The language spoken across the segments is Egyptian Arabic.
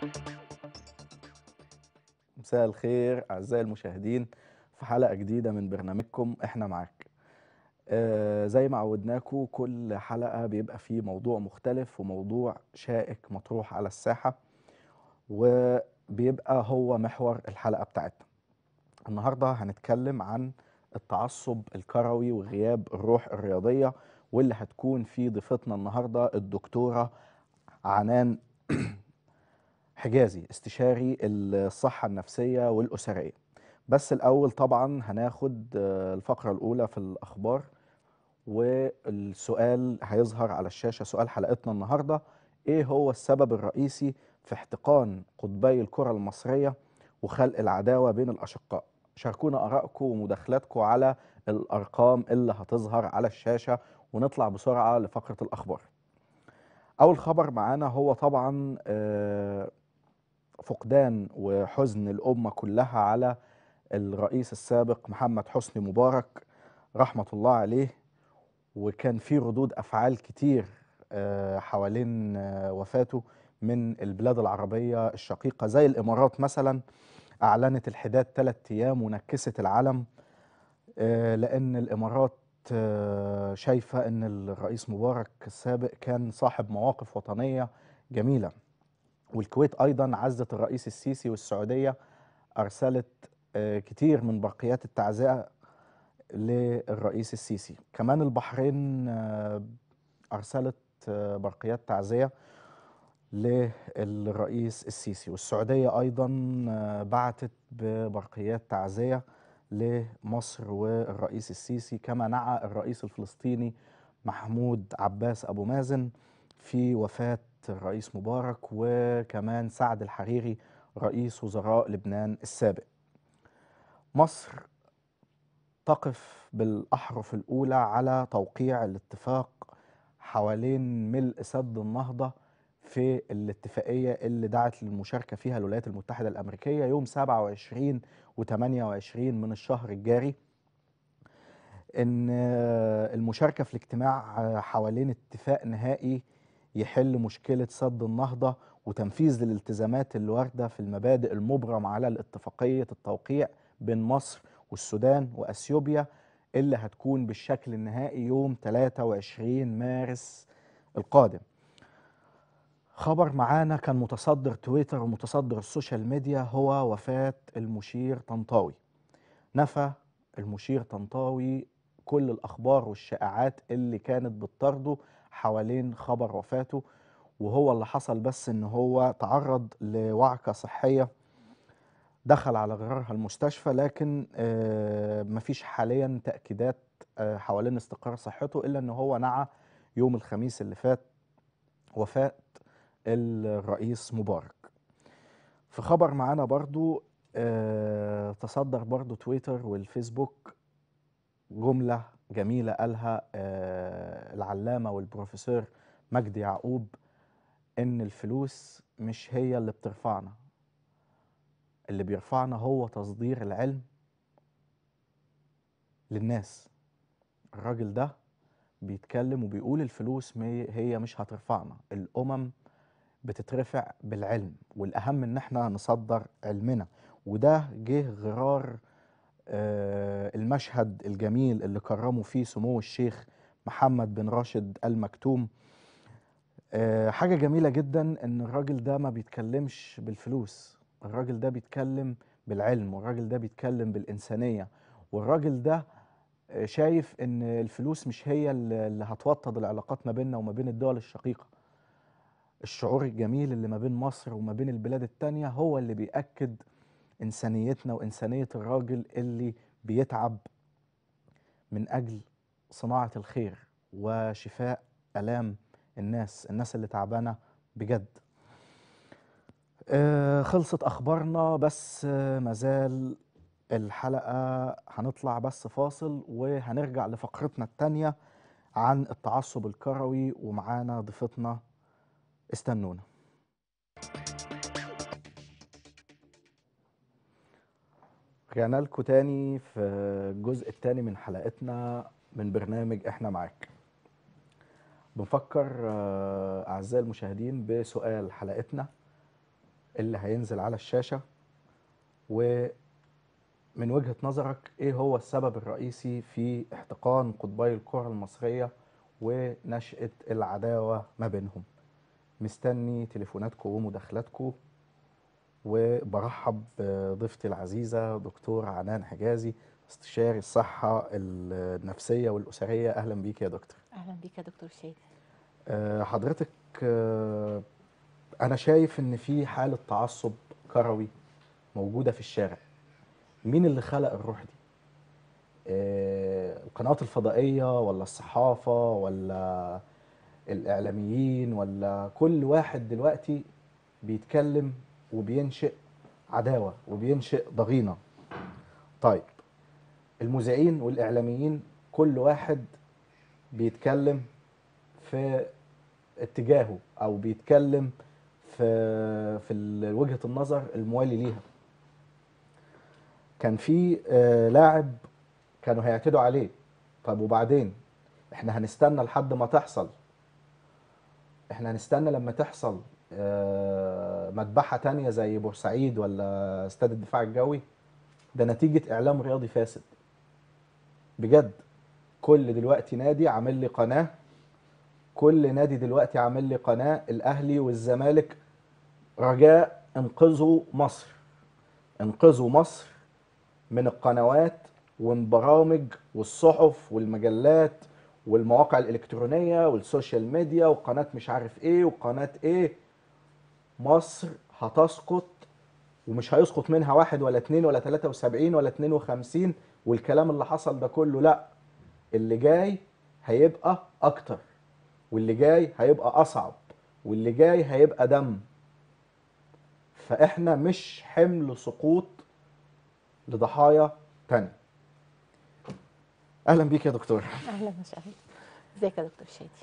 مساء الخير أعزائي المشاهدين في حلقة جديدة من برنامجكم إحنا معاك آه زي ما عودناكم كل حلقة بيبقى فيه موضوع مختلف وموضوع شائك مطروح على الساحة وبيبقى هو محور الحلقة بتاعتنا النهاردة هنتكلم عن التعصب الكروي وغياب الروح الرياضية واللي هتكون في ضيفتنا النهاردة الدكتورة عنان حجازي استشاري الصحة النفسية والأسرية بس الأول طبعا هناخد آه، الفقرة الأولى في الأخبار والسؤال هيظهر على الشاشة سؤال حلقتنا النهاردة إيه هو السبب الرئيسي في احتقان قطبي الكرة المصرية وخلق العداوة بين الأشقاء شاركونا آرائكم ومداخلاتكم على الأرقام اللي هتظهر على الشاشة ونطلع بسرعة لفقرة الأخبار أول خبر معانا هو طبعا آه، فقدان وحزن الأمة كلها على الرئيس السابق محمد حسني مبارك رحمة الله عليه وكان في ردود أفعال كتير آه، حوالين آه، وفاته من البلاد العربية الشقيقة زي الإمارات مثلا أعلنت الحداد ثلاث أيام ونكست العلم آه، لأن الإمارات آه، شايفة أن الرئيس مبارك السابق كان صاحب مواقف وطنية جميلة والكويت أيضا عزت الرئيس السيسي والسعودية أرسلت آه، كتير من برقيات التعزئة للرئيس السيسي كمان البحرين آه، أرسلت آه، برقيات تعزية للرئيس السيسي والسعودية أيضا آه، بعتت ببرقيات تعزية لمصر والرئيس السيسي كما نعى الرئيس الفلسطيني محمود عباس أبو مازن في وفاة الرئيس مبارك وكمان سعد الحريري رئيس وزراء لبنان السابق مصر تقف بالأحرف الأولى على توقيع الاتفاق حوالين ملء سد النهضة في الاتفاقية اللي دعت للمشاركة فيها الولايات المتحدة الأمريكية يوم 27 و28 من الشهر الجاري إن آه، المشاركة في الاجتماع آه، حوالين اتفاق نهائي يحل مشكلة سد النهضة وتنفيذ للالتزامات الواردة في المبادئ المبرم على الاتفاقية التوقيع بين مصر والسودان وأثيوبيا اللي هتكون بالشكل النهائي يوم 23 مارس القادم خبر معانا كان متصدر تويتر ومتصدر السوشيال ميديا هو وفاة المشير طنطاوي نفى المشير طنطاوي كل الأخبار والشائعات اللي كانت بتطارده حوالين خبر وفاته وهو اللي حصل بس ان هو تعرض لوعكة صحية دخل على غرارها المستشفى لكن آه، مفيش حاليا تأكيدات آه، حوالين استقرار صحته إلا ان هو نعى يوم الخميس اللي فات وفاة الرئيس مبارك في خبر معانا برضو آه، تصدر برضو تويتر والفيسبوك جملة جميلة قالها آه، العلامة والبروفيسور مجدي يعقوب إن الفلوس مش هي اللي بترفعنا اللي بيرفعنا هو تصدير العلم للناس الراجل ده بيتكلم وبيقول الفلوس مي- هي مش هترفعنا الأمم بتترفع بالعلم والأهم إن احنا نصدر علمنا وده جه غرار آه، المشهد الجميل اللي كرموا فيه سمو الشيخ محمد بن راشد المكتوم آه، حاجة جميلة جدا إن الراجل ده ما بيتكلمش بالفلوس الراجل ده بيتكلم بالعلم والراجل ده بيتكلم بالإنسانية والراجل ده آه، شايف إن الفلوس مش هي اللي اللي هتوطد العلاقات ما بيننا وما بين الدول الشقيقة الشعور الجميل اللي ما بين مصر وما بين البلاد التانية هو اللي بيأكد إنسانيتنا وإنسانية الراجل اللي بيتعب من أجل صناعة الخير وشفاء آلام الناس الناس اللي تعبانة بجد آه، خلصت أخبارنا بس آه، مازال الحلقة هنطلع بس فاصل وهنرجع لفقرتنا التانية عن التعصب الكروي ومعانا ضيفتنا استنونا رجعنا لكم تاني في الجزء التاني من حلقتنا من برنامج احنا معاك بنفكر آه، اعزائي المشاهدين بسؤال حلقتنا اللي هينزل على الشاشة ومن وجهة نظرك ايه هو السبب الرئيسي في احتقان قطبي الكرة المصرية ونشأة العداوة ما بينهم مستني تليفوناتكم ومداخلاتكم وبرحب بضيفتي العزيزة دكتور عنان حجازي استشاري الصحة النفسية والأسرية أهلا بيك يا دكتور اهلا بيك يا دكتور شادي آه، حضرتك آه، أنا شايف إن في حالة تعصب كروي موجودة في الشارع مين اللي خلق الروح دي؟ آه، القنوات الفضائية ولا الصحافة ولا الإعلاميين ولا كل واحد دلوقتي بيتكلم وبينشئ عداوة وبينشئ ضغينة طيب المذيعين والإعلاميين كل واحد بيتكلم في اتجاهه أو بيتكلم في في ال- وجهة النظر الموالي ليها كان في آه، لاعب كانوا هيعتدوا عليه طب وبعدين احنا هنستنى لحد ما تحصل احنا هنستنى لما تحصل آه، مذبحة تانية زي بورسعيد ولا استاد الدفاع الجوي ده نتيجة إعلام رياضي فاسد بجد كل دلوقتي نادي عامل لي قناة كل نادي دلوقتي عامل لي قناة الأهلي والزمالك رجاء انقذوا مصر انقذوا مصر من القنوات والبرامج والصحف والمجلات والمواقع الإلكترونية والسوشيال ميديا وقناة مش عارف ايه وقناة ايه مصر هتسقط ومش هيسقط منها واحد ولا اتنين ولا تلاتة وسبعين ولا اتنين وخمسين والكلام اللي حصل ده كله لا اللي جاي هيبقى اكتر واللي جاي هيبقى اصعب واللي جاي هيبقى دم فاحنا مش حمل سقوط لضحايا تانية اهلا بيك يا دكتور اهلا وسهلا ازيك يا دكتور شادي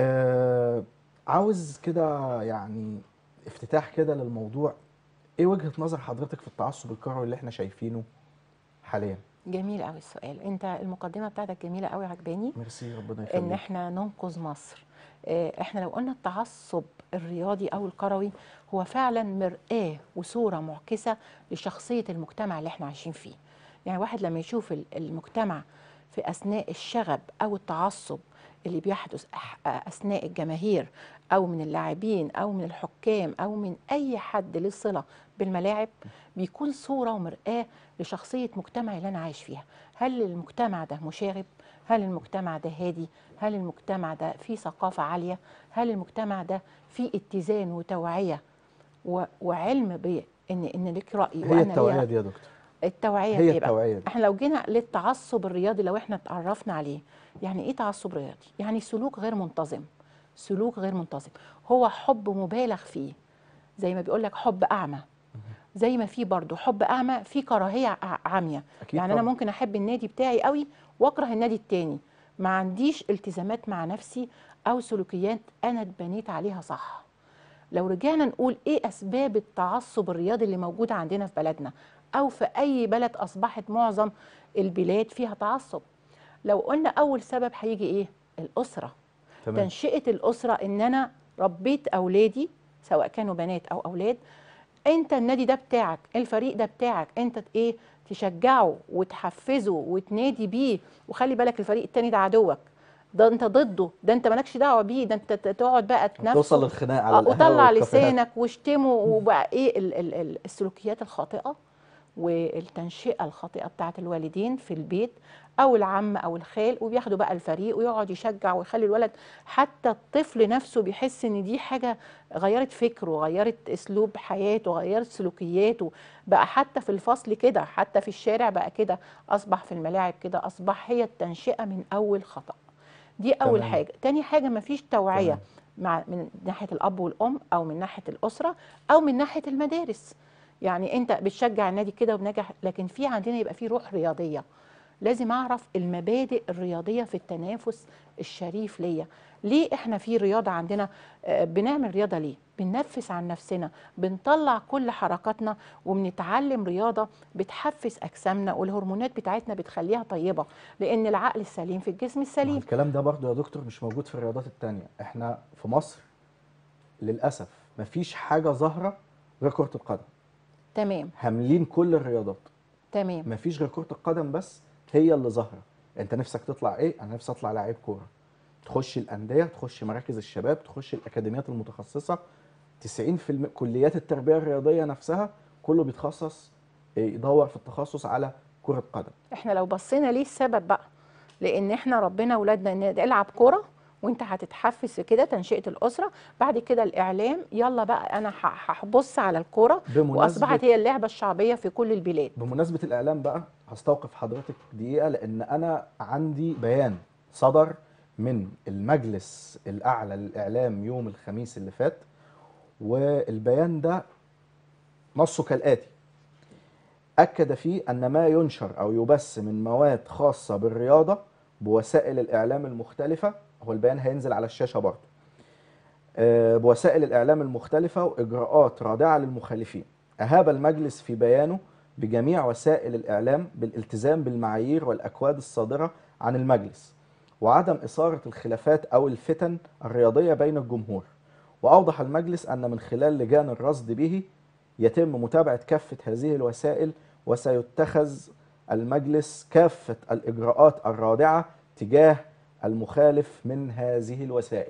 آه عاوز كده يعني افتتاح كده للموضوع ايه وجهة نظر حضرتك في التعصب الكروي اللي احنا شايفينه حاليا جميل قوي السؤال انت المقدمه بتاعتك جميله قوي عجباني ميرسي ربنا ان يخليك احنا ننقذ مصر آه، احنا لو قلنا التعصب الرياضي او الكروي هو فعلا مرآة وصوره معكسه لشخصيه المجتمع اللي احنا عايشين فيه يعني واحد لما يشوف ال- المجتمع في اثناء الشغب او التعصب اللي بيحدث أح- اثناء الجماهير او من اللاعبين او من الحكام او من اي حد له صله بالملاعب بيكون صوره ومرآة لشخصيه مجتمع اللي انا عايش فيها هل المجتمع ده مشاغب هل المجتمع ده هادي هل المجتمع ده فيه ثقافه عاليه هل المجتمع ده فيه اتزان وتوعيه و- وعلم بان ان لك راي هي وانا التوعية ليا دي يا دكتور التوعيه هي إيه بقى؟ التوعية دي احنا لو جينا للتعصب الرياضي لو احنا اتعرفنا عليه يعني ايه تعصب رياضي يعني سلوك غير منتظم سلوك غير منتظم هو حب مبالغ فيه زي ما بيقول لك حب اعمى زي ما في برضه حب اعمى في كراهيه ع- عاميه اكيد يعني انا طبعاً. ممكن احب النادي بتاعي قوي واكره النادي التاني ما عنديش التزامات مع نفسي او سلوكيات انا اتبنيت عليها صح لو رجعنا نقول ايه اسباب التعصب الرياضي اللي موجوده عندنا في بلدنا او في اي بلد اصبحت معظم البلاد فيها تعصب لو قلنا اول سبب هيجي ايه الاسره تمام تنشئه الاسره ان انا ربيت اولادي سواء كانوا بنات او اولاد انت النادي ده بتاعك الفريق ده بتاعك انت ت- ايه تشجعه وتحفزه وتنادي بيه وخلي بالك الفريق التاني ده عدوك ده انت ضده ده انت مالكش دعوه بيه ده انت ت- تقعد بقى تنافسه توصل للخناق على آه، القهوة وطلع والكافيهات. لسانك واشتمه وبقى ايه ال ال ال السلوكيات الخاطئه والتنشئه الخاطئه بتاعت الوالدين في البيت او العم او الخال وبياخدوا بقى الفريق ويقعد يشجع ويخلي الولد حتى الطفل نفسه بيحس ان دي حاجه غيرت فكره غيرت اسلوب حياته غيرت سلوكياته بقى حتى في الفصل كده حتى في الشارع بقى كده اصبح في الملاعب كده اصبح هي التنشئه من اول خطأ دي اول تمام. حاجه تاني حاجه مفيش توعيه تمام. مع من ناحيه الاب والام او من ناحيه الاسره او من ناحيه المدارس يعني انت بتشجع النادي كده وبنجح لكن في عندنا يبقى في روح رياضيه لازم اعرف المبادئ الرياضيه في التنافس الشريف ليا ليه احنا في رياضه عندنا آه، بنعمل رياضه ليه بننفس عن نفسنا بنطلع كل حركاتنا وبنتعلم رياضه بتحفز اجسامنا والهرمونات بتاعتنا بتخليها طيبه لان العقل السليم في الجسم ما هو السليم الكلام ده برضه يا دكتور مش موجود في الرياضات التانية احنا في مصر للأسف مفيش حاجة ظاهرة غير كره القدم تمام هاملين كل الرياضات تمام مفيش غير كره القدم بس هي اللي ظاهره انت نفسك تطلع ايه انا نفسي اطلع لاعب كوره تخش الانديه تخش مراكز الشباب تخش الاكاديميات المتخصصه 90% كليات التربيه الرياضيه نفسها كله بيتخصص إيه، يدور في التخصص على كره قدم احنا لو بصينا ليه السبب بقى لان احنا ربنا ولادنا ان العب كوره وانت هتتحفز في كده تنشئه الاسره بعد كده الاعلام يلا بقى انا ه- هبص على الكوره واصبحت بمناسبه هي اللعبه الشعبيه في كل البلاد بمناسبه الاعلام بقى هستوقف حضرتك دقيقه لان انا عندي بيان صدر من المجلس الاعلى للاعلام يوم الخميس اللي فات والبيان ده نصه كالاتي اكد فيه ان ما ينشر او يبث من مواد خاصه بالرياضه بوسائل الاعلام المختلفه هو البيان هينزل على الشاشه برضه آه، بوسائل الاعلام المختلفه واجراءات رادعه للمخالفين اهاب المجلس في بيانه بجميع وسائل الاعلام بالالتزام بالمعايير والاكواد الصادره عن المجلس وعدم اثاره الخلافات او الفتن الرياضيه بين الجمهور واوضح المجلس ان من خلال لجان الرصد به يتم متابعه كافه هذه الوسائل وسيتخذ المجلس كافه الاجراءات الرادعه تجاه المخالف من هذه الوسائل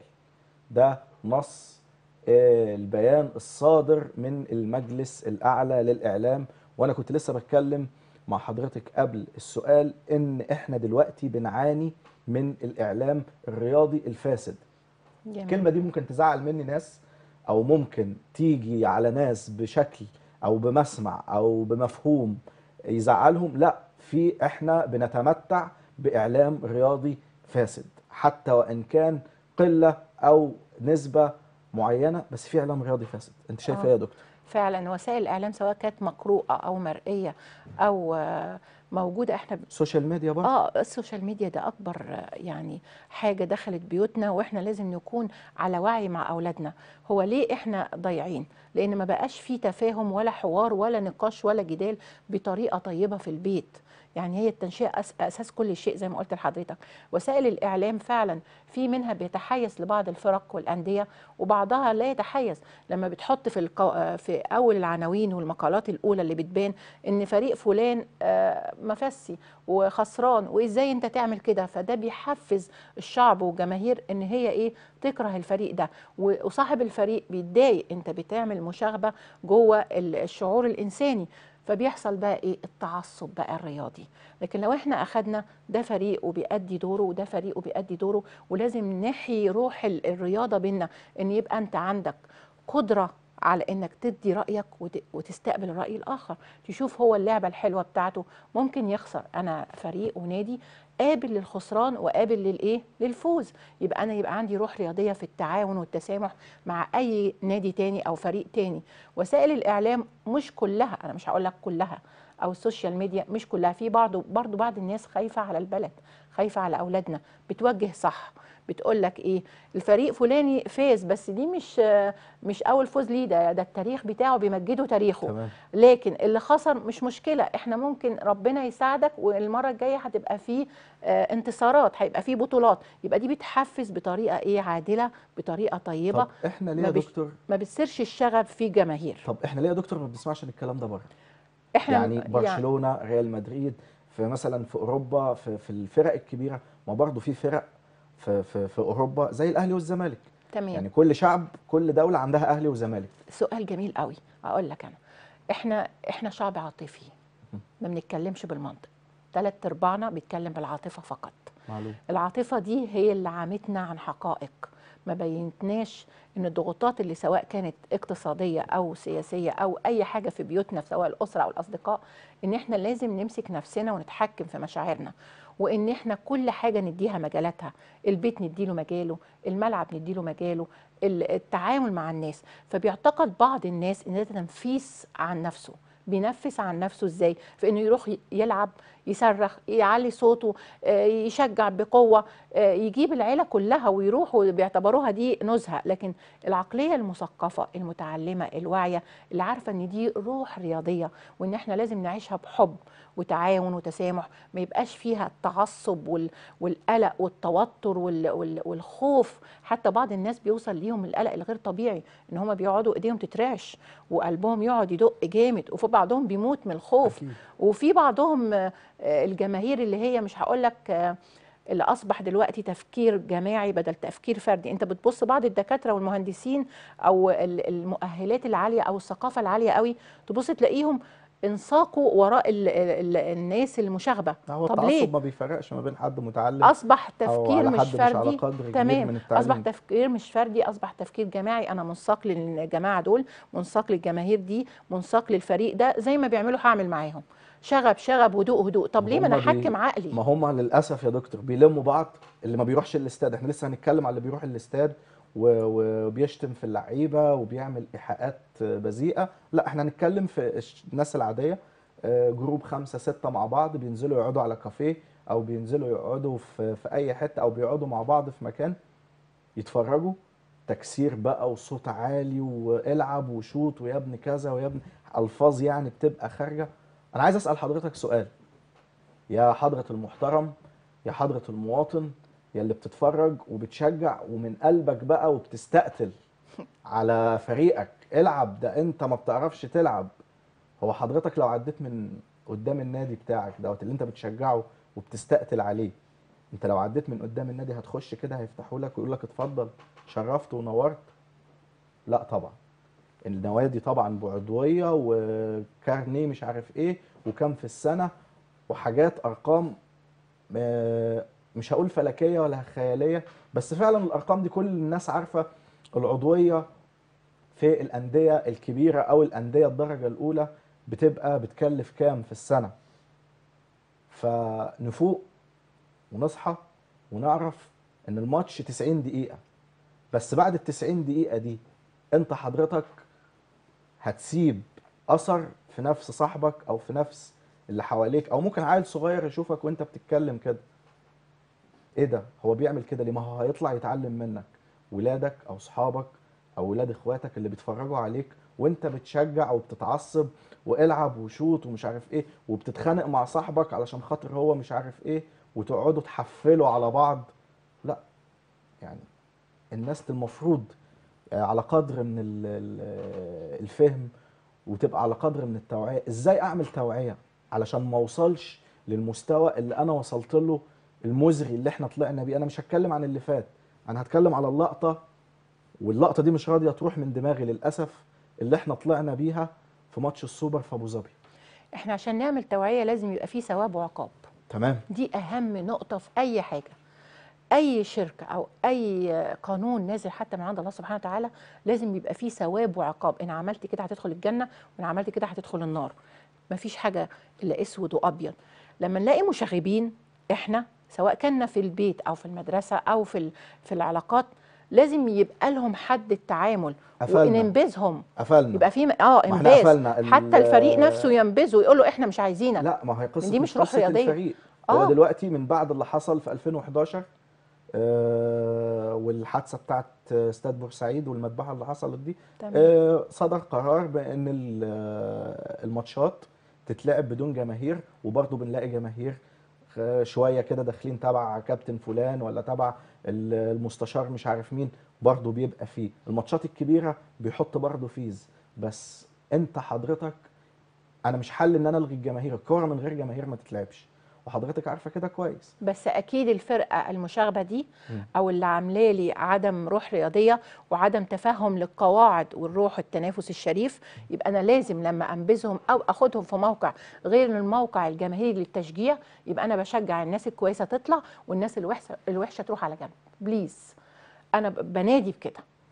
ده نص آه، البيان الصادر من المجلس الأعلى للإعلام وأنا كنت لسه بتكلم مع حضرتك قبل السؤال إن إحنا دلوقتي بنعاني من الإعلام الرياضي الفاسد جميل. الكلمة دي ممكن تزعل مني ناس أو ممكن تيجي على ناس بشكل أو بمسمع أو بمفهوم يزعلهم لا في إحنا بنتمتع بإعلام رياضي فاسد حتى وإن كان قلة أو نسبة معينة بس في إعلام رياضي فاسد أنت شايف آه. إيه يا دكتور؟ فعلا وسائل الاعلام سواء كانت مقروءه او مرئيه او آه، موجوده احنا السوشيال ميديا برضه اه السوشيال ميديا ده اكبر آه، يعني حاجه دخلت بيوتنا واحنا لازم نكون على وعي مع اولادنا هو ليه احنا ضايعين لان ما بقاش في تفاهم ولا حوار ولا نقاش ولا جدال بطريقه طيبه في البيت يعني هي التنشئه أس اساس كل شيء زي ما قلت لحضرتك وسائل الاعلام فعلا في منها بيتحيز لبعض الفرق والانديه وبعضها لا يتحيز لما بتحط في القو... آه، في اول العناوين والمقالات الاولى اللي بتبان ان فريق فلان آه، مفسي وخسران وازاي انت تعمل كده فده بيحفز الشعب والجماهير ان هي ايه تكره الفريق ده و- وصاحب الفريق بيتضايق انت بتعمل مشاغبه جوه ال- الشعور الانساني فبيحصل بقى ايه التعصب بقى الرياضي لكن لو احنا اخدنا ده فريق وبيأدي دوره وده فريق وبيأدي دوره ولازم نحيي روح ال- الرياضه بينا ان يبقى انت عندك قدره على انك تدي رايك وت- وتستقبل الراي الاخر تشوف هو اللعبه الحلوه بتاعته ممكن يخسر انا فريق ونادي قابل للخسران وقابل للايه للفوز يبقى انا يبقى عندي روح رياضيه في التعاون والتسامح مع اي نادي تاني او فريق تاني وسائل الاعلام مش كلها انا مش هقول لك كلها او السوشيال ميديا مش كلها في بعض برضو بعض الناس خايفه على البلد خايفه على اولادنا بتوجه صح بتقول لك ايه الفريق فلاني فاز بس دي مش مش اول فوز ليه ده ده التاريخ بتاعه بيمجدوا تاريخه تمام لكن اللي خسر مش مشكله احنا ممكن ربنا يساعدك والمره الجايه هتبقى فيه آه، انتصارات هيبقى فيه بطولات يبقى دي بتحفز بطريقه ايه عادله بطريقه طيبه طب إحنا ليه ما يا بيش- دكتور ما بتثيرش الشغب في جماهير طب إحنا ليه يا دكتور ما بنسمعش عن الكلام ده بره؟ احنا يعني برشلونه ريال مدريد في مثلا في اوروبا في, في الفرق الكبيره ما برضه في فرق في, في, في اوروبا زي الاهلي والزمالك تمام يعني كل شعب كل دوله عندها اهلي وزمالك سؤال جميل قوي اقول لك انا احنا احنا شعب عاطفي ما بنتكلمش بالمنطق ثلاث ارباعنا بيتكلم بالعاطفه فقط معلوم العاطفه دي هي اللي عامتنا عن حقائق ما بينتناش ان الضغوطات اللي سواء كانت اقتصاديه او سياسيه او اي حاجه في بيوتنا سواء الاسره او الاصدقاء ان احنا لازم نمسك نفسنا ونتحكم في مشاعرنا وان احنا كل حاجه نديها مجالاتها البيت نديله مجاله الملعب نديله مجاله ال- التعامل مع الناس فبيعتقد بعض الناس ان ده تنفيس عن نفسه بينفس عن نفسه ازاي في انه يروح ي- يلعب يصرخ يعلي صوته آه، يشجع بقوه آه، يجيب العيله كلها ويروحوا بيعتبروها دي نزهه لكن العقليه المثقفه المتعلمه الواعيه اللي عارفه ان دي روح رياضيه وان احنا لازم نعيشها بحب وتعاون وتسامح ما يبقاش فيها التعصب وال- والقلق والتوتر وال- وال- والخوف حتى بعض الناس بيوصل ليهم القلق الغير طبيعي ان هم بيقعدوا ايديهم تترعش وقلبهم يقعد يدق جامد وفي بعضهم بيموت من الخوف أكيد. وفي بعضهم آه، آه، الجماهير اللي هي مش هقول لك اللي اصبح دلوقتي تفكير جماعي بدل تفكير فردي انت بتبص بعض الدكاتره والمهندسين او ال- المؤهلات العاليه او الثقافه العاليه قوي تبص تلاقيهم انساقوا وراء ال ال الناس المشاغبه هو طب ليه التعصب ما بيفرقش ما بين حد متعلم اصبح أو تفكير على مش حد مش على فردي قدر كبير تمام من التعليم. اصبح تفكير مش فردي اصبح تفكير جماعي انا منساق للجماعه دول منساق للجماهير دي منساق للفريق ده زي ما بيعملوا هعمل معاهم شغب شغب هدوء هدوء طب ليه ما انا هما بي- احكم عقلي ما هم للاسف يا دكتور بيلموا بعض اللي ما بيروحش الاستاد احنا لسه هنتكلم على اللي بيروح الاستاد و- وبيشتم في اللعيبه وبيعمل ايحاءات بذيئه لا احنا هنتكلم في الش- الناس العاديه آه، جروب خمسة ستة مع بعض بينزلوا يقعدوا على كافيه او بينزلوا يقعدوا في في اي حته او بيقعدوا مع بعض في مكان يتفرجوا تكسير بقى وصوت عالي والعب وشوت ويا ابني كذا ويا ابني الفاظ يعني بتبقى خارجه انا عايز اسال حضرتك سؤال يا حضرة المحترم يا حضرة المواطن يا اللي بتتفرج وبتشجع ومن قلبك بقى وبتستقتل على فريقك العب ده انت ما بتعرفش تلعب هو حضرتك لو عديت من قدام النادي بتاعك دوت اللي انت بتشجعه وبتستقتل عليه انت لو عديت من قدام النادي هتخش كده هيفتحوا لك ويقول لك اتفضل شرفت ونورت لا طبعا النوادي طبعا بعضويه وكارنيه مش عارف ايه وكم في السنه وحاجات ارقام آه، مش هقول فلكيه ولا خياليه بس فعلا الارقام دي كل الناس عارفه العضويه في الانديه الكبيره او الانديه الدرجه الاولى بتبقى بتكلف كام في السنه فنفوق ونصحى ونعرف ان الماتش 90 دقيقه بس بعد ال 90 دقيقه دي انت حضرتك هتسيب اثر في نفس صاحبك او في نفس اللي حواليك او ممكن عيل صغير يشوفك وانت بتتكلم كده ايه ده هو بيعمل كده ليه ما هو هيطلع يتعلم منك ولادك او صحابك او ولاد اخواتك اللي بيتفرجوا عليك وانت بتشجع وبتتعصب والعب وشوت ومش عارف ايه وبتتخانق مع صاحبك علشان خاطر هو مش عارف ايه وتقعدوا تحفلوا على بعض لا يعني الناس المفروض على قدر من ال- ال- الفهم وتبقى على قدر من التوعيه ازاي اعمل توعيه علشان ما اوصلش للمستوى اللي انا وصلت له المزري اللي احنا طلعنا بيه انا مش هتكلم عن اللي فات انا هتكلم على اللقطه واللقطه دي مش راضيه تروح من دماغي للاسف اللي احنا طلعنا بيها في ماتش السوبر في ابو ظبي احنا عشان نعمل توعيه لازم يبقى فيه ثواب وعقاب تمام دي اهم نقطه في اي حاجه اي شركه او اي قانون نازل حتى من عند الله سبحانه وتعالى لازم يبقى فيه ثواب وعقاب ان عملت كده هتدخل الجنه وان عملت كده هتدخل النار مفيش حاجه الا اسود وابيض لما نلاقي مشاغبين احنا سواء كنا في البيت او في المدرسه او في ال- في العلاقات لازم يبقى لهم حد التعامل قفلنا. وننبذهم قفلنا يبقى في اه ما احنا انباذ قفلنا ال- حتى الفريق نفسه ينبذه يقول له احنا مش عايزينك لا ما هي قصه دي مش روح قصة رياضية. الفريق هو آه. دلوقتي من بعد اللي حصل في 2011 آه والحادثه بتاعت استاد بورسعيد والمذبحه اللي حصلت دي تمام. آه صدر قرار بان ال- آه، الماتشات تتلعب بدون جماهير وبرضه بنلاقي جماهير آه، شويه كده داخلين تبع كابتن فلان ولا تبع ال- المستشار مش عارف مين برضه بيبقى فيه الماتشات الكبيره بيحط برضه فيز بس انت حضرتك انا مش حل ان انا الغي الجماهير الكوره من غير جماهير ما تتلعبش وحضرتك عارفه كده كويس بس اكيد الفرقه المشاغبه دي مم. او اللي عامله لي عدم روح رياضيه وعدم تفهم للقواعد والروح التنافس الشريف يبقى انا لازم لما انبذهم او اخدهم في موقع غير الموقع الجماهيري للتشجيع يبقى انا بشجع الناس الكويسه تطلع والناس الوحشه الوحشه تروح على جنب بليز انا ب- بنادي بكده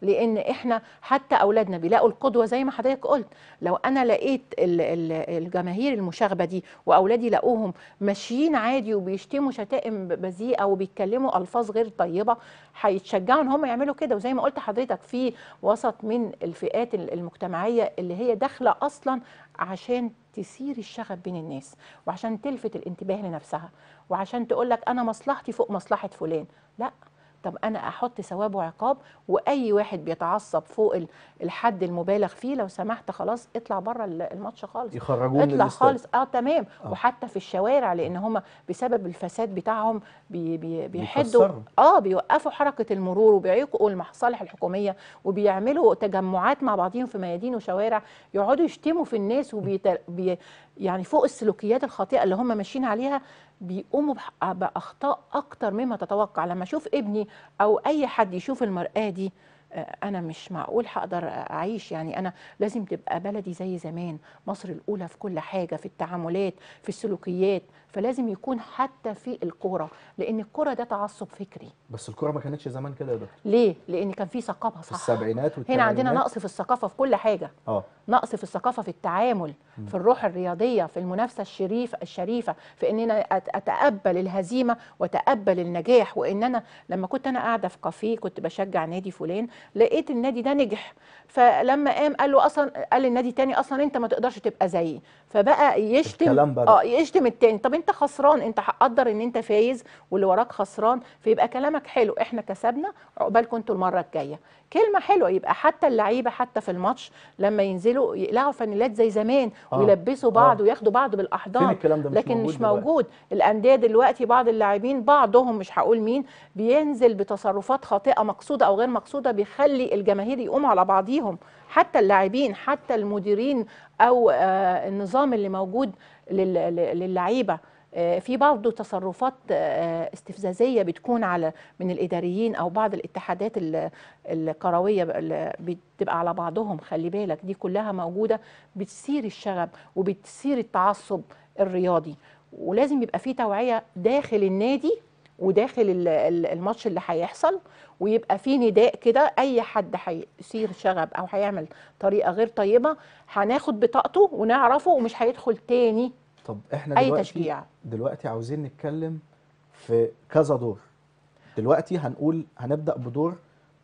لان احنا حتى اولادنا بيلاقوا القدوه زي ما حضرتك قلت لو انا لقيت ال- ال- الجماهير المشاغبه دي واولادي لقوهم ماشيين عادي وبيشتموا شتائم بذيئه وبيتكلموا الفاظ غير طيبه هيتشجعوا ان هم يعملوا كده وزي ما قلت حضرتك في وسط من الفئات ال- المجتمعيه اللي هي داخله اصلا عشان تثير الشغب بين الناس وعشان تلفت الانتباه لنفسها وعشان تقول لك انا مصلحتي فوق مصلحه فلان لا طب انا احط ثواب وعقاب واي واحد بيتعصب فوق ال- الحد المبالغ فيه لو سمحت خلاص اطلع بره ال- الماتش خالص يخرجوه من اطلع الاستاد. خالص اه تمام آه. وحتى في الشوارع لان هم بسبب الفساد بتاعهم بي بي بيحدوا بيكسروا. اه بيوقفوا حركه المرور وبيعيقوا المصالح الحكوميه وبيعملوا تجمعات مع بعضهم في ميادين وشوارع يقعدوا يشتموا في الناس وبيت... بي... يعني فوق السلوكيات الخاطئه اللي هم ماشيين عليها بيقوموا بح- باخطاء اكتر مما تتوقع لما اشوف ابني او اي حد يشوف المراه دي آه، انا مش معقول هقدر اعيش يعني انا لازم تبقى بلدي زي زمان مصر الاولى في كل حاجه في التعاملات في السلوكيات فلازم يكون حتى في الكوره لان الكوره ده تعصب فكري بس الكرة ما كانتش زمان كده يا دكتور ليه لان كان في ثقافه في صح السبعينات هنا عندنا والثمانينات. نقص في الثقافه في كل حاجه اه نقص في الثقافه في التعامل في الروح الرياضيه في المنافسه الشريفه الشريفه في ان انا أت- اتقبل الهزيمه واتقبل النجاح وان انا لما كنت انا قاعده في كافيه كنت بشجع نادي فلان لقيت النادي ده نجح فلما قام قال له اصلا قال للنادي التاني اصلا انت ما تقدرش تبقى زيي فبقى يشتم الكلام بدأ. اه يشتم التاني طب انت خسران انت هتقدر ان انت فايز واللي وراك خسران فيبقى كلامك حلو احنا كسبنا عقبالكم انتوا المره الجايه كلمه حلوه يبقى حتى اللعيبه حتى في الماتش لما ينزلوا يقلعوا فانيلات زي زمان آه. ويلبسوا بعض آه. وياخدوا بعض بالاحضان فين الكلام ده مش لكن موجود مش دلوقتي. موجود الانديه دلوقتي بعض اللاعبين بعضهم مش هقول مين بينزل بتصرفات خاطئه مقصوده او غير مقصوده بيخلي الجماهير يقوموا على بعضيهم حتى اللاعبين حتى المديرين او آه النظام اللي موجود لل- لل- للعيبه آه، في برضه تصرفات آه، استفزازيه بتكون على من الاداريين او بعض الاتحادات ال- الكرويه اللي بتبقى على بعضهم خلي بالك دي كلها موجوده بتثير الشغب وبتثير التعصب الرياضي ولازم يبقى في توعيه داخل النادي وداخل ال- ال- الماتش اللي هيحصل ويبقى في نداء كده اي حد هيثير شغب او هيعمل طريقه غير طيبه هناخد بطاقته ونعرفه ومش هيدخل تاني طب احنا اي دلوقتي تشجيع دلوقتي عاوزين نتكلم في كذا دور دلوقتي هنقول هنبدأ بدور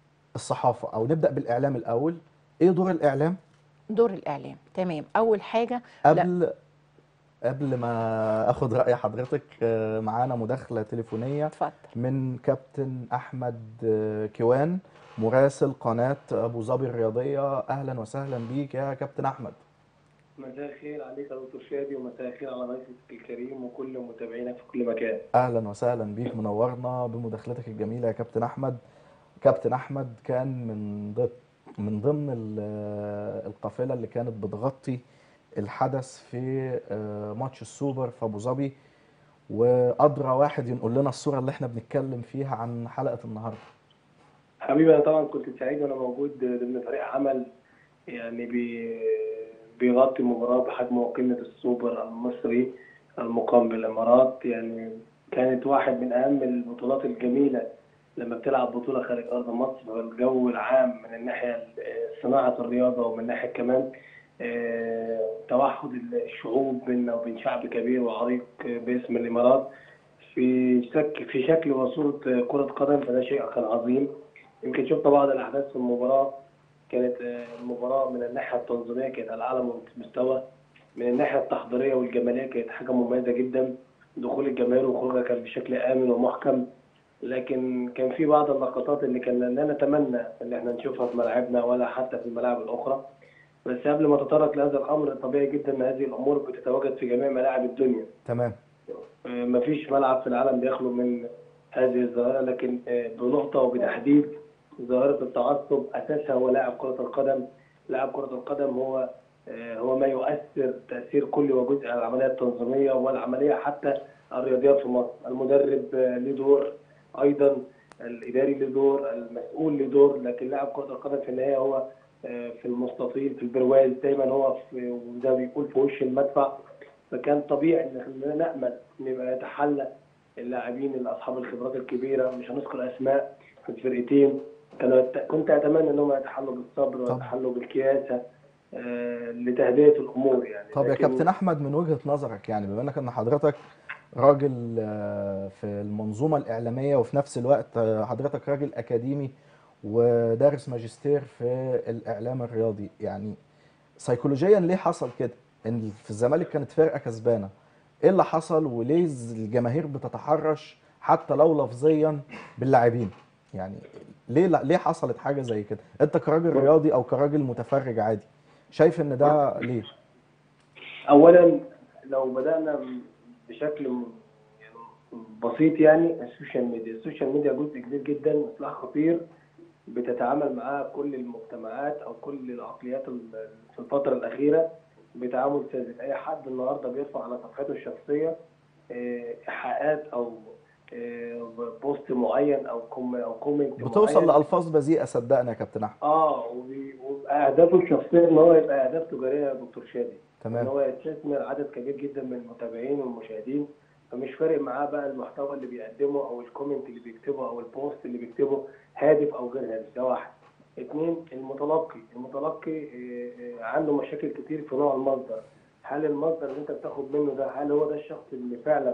الصحافة او نبدأ بالإعلام الأول ايه دور الإعلام دور الاعلام تمام اول حاجه قبل قبل ما اخد رأي حضرتك آه، معانا مداخلة تليفونية اتفضل من كابتن احمد آه، كيوان مراسل قناة ابو ظبي الرياضية اهلا وسهلا بيك يا كابتن احمد مساء الخير عليك يا دكتور شادي ومساء الخير على ضيفك الكريم وكل متابعينك في كل مكان. اهلا وسهلا بيك منورنا بمداخلتك الجميله يا كابتن احمد كابتن احمد كان من ضمن من ضمن ال- القافله اللي كانت بتغطي الحدث في آه، ماتش السوبر في ابو ظبي وادرى واحد ينقل لنا الصوره اللي احنا بنتكلم فيها عن حلقه النهارده حبيبي انا طبعا كنت سعيد وانا موجود ضمن فريق عمل يعني بي بيغطي مباراة بحجم وقمة السوبر المصري المقام بالامارات يعني كانت واحد من اهم البطولات الجميلة لما بتلعب بطولة خارج ارض مصر فالجو العام من الناحية صناعة الرياضة ومن ناحية كمان آه، توحد الشعوب بيننا وبين شعب كبير وعريق باسم الامارات في شك في شكل وصورة كرة قدم فده شيء كان عظيم يمكن شفت بعض الأحداث في المباراة كانت آه، المباراة من الناحية التنظيمية كانت على أعلى مستوى من الناحية التحضيرية والجمالية كانت حاجة مميزة جدا دخول الجماهير وخروجها كان بشكل آمن ومحكم لكن كان في بعض اللقطات اللي كان لا نتمنى ان احنا نشوفها في ملاعبنا ولا حتى في الملاعب الاخرى بس قبل ما تطرق لهذا الامر طبيعي جدا ان هذه الامور بتتواجد في جميع ملاعب الدنيا تمام ما فيش ملعب في العالم بيخلو من هذه الظاهرة لكن آه، بنقطة وبتحديد ظاهرة التعصب أساسها هو لاعب كرة القدم لاعب كرة القدم هو آه، هو ما يؤثر تأثير كلي وجزء على العملية التنظيمية والعملية حتى الرياضيات في مصر المدرب آه، له دور أيضا الإداري له دور المسؤول له دور لكن لاعب كرة القدم في النهاية هو آه، في المستطيل في البرواز دايما هو في زي ما بيقول في وش المدفع فكان طبيعي ان احنا نامل ان يبقى يتحلى اللاعبين اللي اصحاب الخبرات الكبيره مش هنذكر اسماء في الفرقتين انا ت- كنت اتمنى انهم يتحلوا بالصبر طبعا. ويتحلوا بالكياسه آه، لتهدئه الامور يعني طب يا لكن- كابتن احمد من وجهة نظرك يعني بما انك ان حضرتك راجل آه، في المنظومة الإعلامية وفي نفس الوقت آه، حضرتك راجل أكاديمي ودارس ماجستير في الإعلام الرياضي يعني سيكولوجيا ليه حصل كده؟ إن في الزمالك كانت فرقة كسبانة إيه اللي حصل وليه الجماهير بتتحرش حتى لو لفظيا باللاعبين؟ يعني ليه ليه حصلت حاجة زي كده؟ أنت كراجل رياضي أو كراجل متفرج عادي شايف إن ده ليه؟ اولا لو بدانا بشكل م- يعني بسيط يعني السوشيال ميديا السوشيال ميديا جزء كبير جدا وسلاح خطير بتتعامل معاه كل المجتمعات او كل العقليات ال- في الفتره الاخيره بتعامل ساذج اي حد النهارده بيرفع على صفحته الشخصيه آه، ايحاءات او آه، بوست معين او كوم او كومنت بتوصل معين. لألفاظ بذيئة صدقني يا كابتن أحمد اه وبي- واهدافه الشخصيه ان هو يبقى اهداف تجاريه يا دكتور شادي ان تمام هو يستثمر عدد كبير جدا من المتابعين والمشاهدين فمش فارق معاه بقى المحتوى اللي بيقدمه او الكومنت اللي بيكتبه او البوست اللي بيكتبه هادف او غير هادف ده واحد اثنين المتلقي المتلقي آه، آه، عنده مشاكل كتير في نوع المصدر هل المصدر اللي انت بتاخد منه ده هل هو ده الشخص اللي فعلا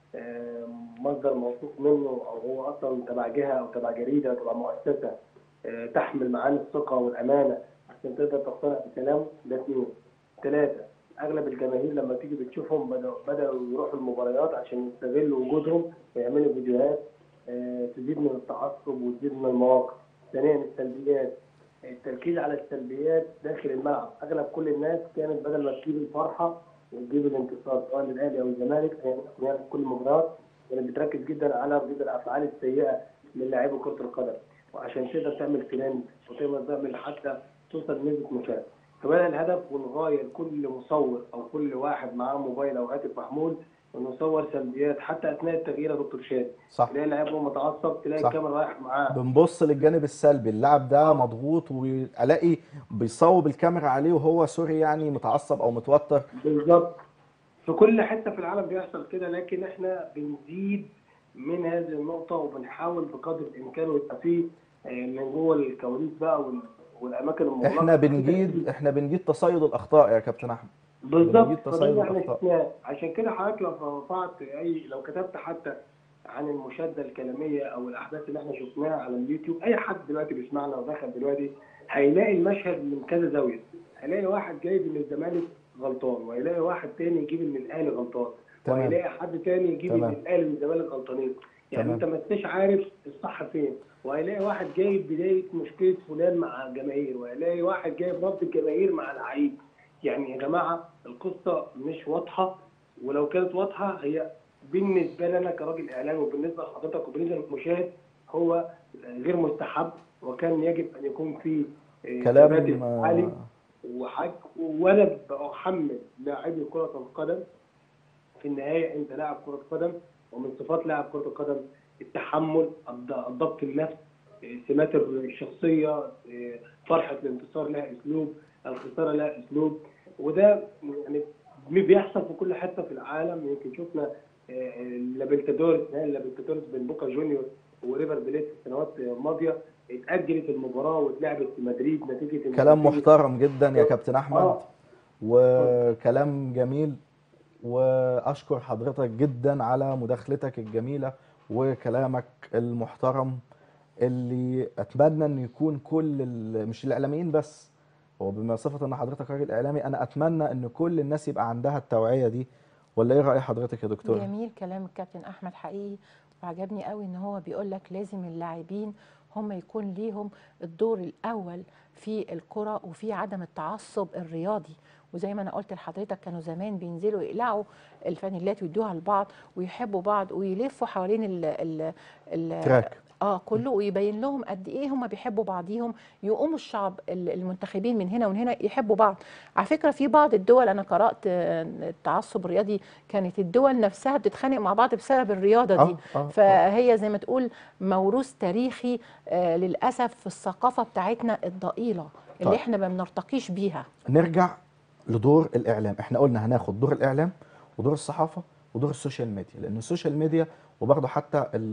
آه، مصدر موثوق منه او هو اصلا تبع جهه او تبع جريده او تبع مؤسسه آه، تحمل معاني الثقه والامانه عشان تقدر تقتنع بكلامه ده اثنين ثلاثه اغلب الجماهير لما تيجي بتشوفهم بدأوا بدأوا يروحوا المباريات عشان يستغلوا وجودهم ويعملوا فيديوهات آه، تزيد من التعصب وتزيد من المواقف. ثانيا السلبيات التركيز على السلبيات داخل الملعب، اغلب كل الناس كانت بدل ما تجيب الفرحه وتجيب الانتصار سواء للاهلي او الزمالك يعني في كل مباراه كانت بتركز جدا على ردود الافعال السيئه من لاعبي كره القدم وعشان تقدر تعمل ترند وتقدر تعمل حتى توصل لنسبه مشاهده. فبقى الهدف والغايه لكل مصور او كل واحد معاه موبايل او هاتف محمول انه يصور سلبيات حتى اثناء التغيير يا دكتور شادي صح تلاقي لاعب هو متعصب تلاقي صح. الكاميرا رايح معاه بنبص للجانب السلبي اللاعب ده مضغوط والاقي بيصوب الكاميرا عليه وهو سوري يعني متعصب او متوتر بالظبط في كل حته في العالم بيحصل كده لكن احنا بنزيد من هذه النقطه وبنحاول بقدر الامكان ويبقى فيه آه، من جوه الكواليس بقى وال- والاماكن المغلقه احنا بنجيد احنا بنجيد تصيد الاخطاء يا كابتن احمد بالظبط بنجيب فده تصيد اللي احنا الأخطاء. شفناه عشان كده حضرتك لو رفعت اي لو كتبت حتى عن المشاده الكلاميه او الاحداث اللي احنا شفناها على اليوتيوب اي حد دلوقتي بيسمعنا ودخل دلوقتي هيلاقي المشهد من كذا زاويه هيلاقي واحد جايب ان الزمالك غلطان وهيلاقي واحد تاني يجيب ان الاهلي غلطان تمام. وهيلاقي حد تاني يجيب ان تمام. الاهلي والزمالك غلطانين يعني تمام. انت ما انتش عارف الصح فين وهيلاقي واحد جايب بدايه مشكله فلان مع الجماهير وهيلاقي واحد جايب رد الجماهير مع لعيب يعني يا جماعه القصه مش واضحه ولو كانت واضحه هي بالنسبه لنا كراجل اعلامي وبالنسبه لحضرتك وبالنسبه للمشاهد هو غير مستحب وكان يجب ان يكون في آه، كلام ثبات آه، عالي وحاج وانا بحمل لاعبي كره القدم في النهايه انت لاعب كره قدم ومن صفات لاعب كره القدم التحمل الض- الضبط النفس إيه، سمات الشخصيه إيه، فرحه الانتصار لها اسلوب الخساره لها اسلوب وده يعني بيحصل في كل حته في العالم يمكن شفنا إيه، اللابلتادورس نهائي اللابلتادورس بين بوكا جونيور وريفر بليت في السنوات الماضيه اتاجلت المباراه واتلعبت في مدريد نتيجه إن كلام نتيجة- محترم جدا يا كابتن احمد آه. وكلام جميل واشكر حضرتك جدا على مداخلتك الجميله وكلامك المحترم اللي اتمنى ان يكون كل ال- مش الاعلاميين بس هو بصفه ان حضرتك راجل اعلامي انا اتمنى ان كل الناس يبقى عندها التوعيه دي ولا ايه راي حضرتك يا دكتور جميل كلام الكابتن احمد حقيقي وعجبني قوي ان هو بيقول لك لازم اللاعبين هم يكون ليهم الدور الاول في الكره وفي عدم التعصب الرياضي وزي ما انا قلت لحضرتك كانوا زمان بينزلوا يقلعوا الفانيلات ويدوها لبعض ويحبوا بعض ويلفوا حوالين ال ال ال تراك اه كله ويبين لهم قد ايه هم بيحبوا بعضيهم يقوموا الشعب ال- المنتخبين من هنا ومن هنا يحبوا بعض على فكره في بعض الدول انا قرات آه، التعصب الرياضي كانت الدول نفسها بتتخانق مع بعض بسبب الرياضه دي آه، آه، فهي زي ما تقول موروث تاريخي آه، للاسف في الثقافه بتاعتنا الضئيله اللي طيب. احنا ما بنرتقيش بيها نرجع لدور الاعلام احنا قلنا هناخد دور الاعلام ودور الصحافه ودور السوشيال ميديا لان السوشيال ميديا وبرضه حتى ال-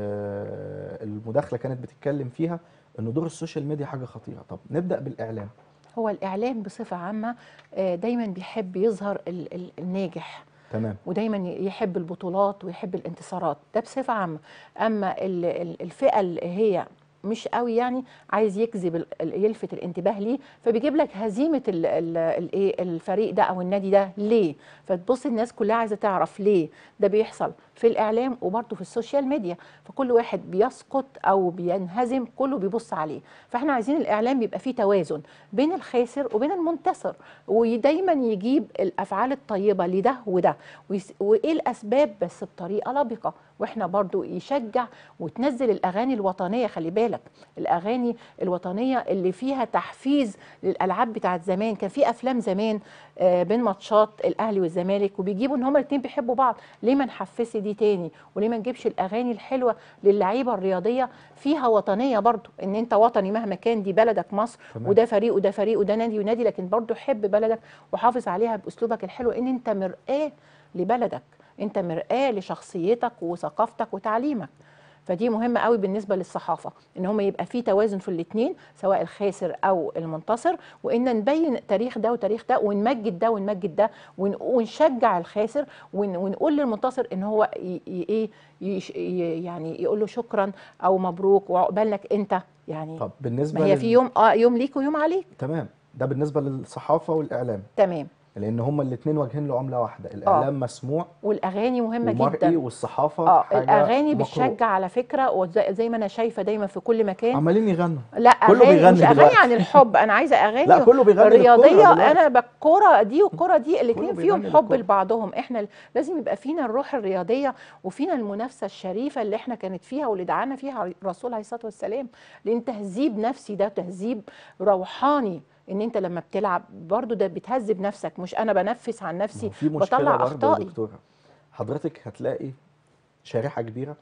ال- المداخله كانت بتتكلم فيها ان دور السوشيال ميديا حاجه خطيره طب نبدا بالاعلام هو الاعلام بصفه عامه آه، دايما بيحب يظهر ال- ال- الناجح تمام ودايما يحب البطولات ويحب الانتصارات ده بصفه عامه اما ال- ال- الفئه اللي هي مش قوي يعني عايز يجذب ال- ال- يلفت الانتباه ليه فبيجيب لك هزيمه ال- ال- الايه الفريق ده او النادي ده ليه فتبص الناس كلها عايزه تعرف ليه ده بيحصل في الاعلام وبرضه في السوشيال ميديا فكل واحد بيسقط او بينهزم كله بيبص عليه فاحنا عايزين الاعلام يبقى فيه توازن بين الخاسر وبين المنتصر ودايما يجيب الافعال الطيبه لده وده ويس- وايه الاسباب بس بطريقه لبقه واحنا برضو يشجع وتنزل الاغاني الوطنيه خلي بالك الاغاني الوطنيه اللي فيها تحفيز للالعاب بتاعت زمان كان في افلام زمان آه، بين ماتشات الاهلي والزمالك وبيجيبوا ان هما الاثنين بيحبوا بعض ليه ما نحفزش دي تاني وليه ما نجيبش الاغاني الحلوه للعيبه الرياضيه فيها وطنيه برضو ان انت وطني مهما كان دي بلدك مصر تمام. وده فريق وده فريق وده نادي ونادي لكن برضو حب بلدك وحافظ عليها باسلوبك الحلو ان انت مرآة لبلدك انت مرآة لشخصيتك وثقافتك وتعليمك فدي مهمة قوي بالنسبة للصحافة ان هم يبقى في توازن في الاثنين سواء الخاسر او المنتصر وان نبين تاريخ ده وتاريخ ده ونمجد ده ونمجد ده ون- ونشجع الخاسر ون- ونقول للمنتصر ان هو ي- ي- ايه يش- ي- يعني يقول له شكرا او مبروك وعقبالك انت يعني طب بالنسبه ما هي لل- في يوم اه يوم ليك ويوم عليك تمام ده بالنسبه للصحافه والاعلام تمام لان هما الاثنين واجهين لعمله واحده الاعلام مسموع والاغاني مهمه ومرئي جدا والصحافه اه حاجة الاغاني مقروء. بتشجع على فكره وزي زي ما انا شايفه دايما في كل مكان عمالين يغنوا لا كله اغاني بيغني مش اغاني دلوقتي. عن الحب انا عايزه اغاني لا كله بيغني للكورة رياضيه دلوقتي. انا بالكوره دي والكوره دي الاثنين كله فيهم بيغني حب للكورة. لبعضهم احنا لازم يبقى فينا الروح الرياضيه وفينا المنافسه الشريفه اللي احنا كانت فيها واللي دعانا فيها الرسول عليه الصلاه والسلام لان تهذيب نفسي ده تهذيب روحاني ان انت لما بتلعب برضو ده بتهذب نفسك مش انا بنفس عن نفسي في مشكله بطلع برضه يا اخطائي دكتوره حضرتك هتلاقي شريحه كبيره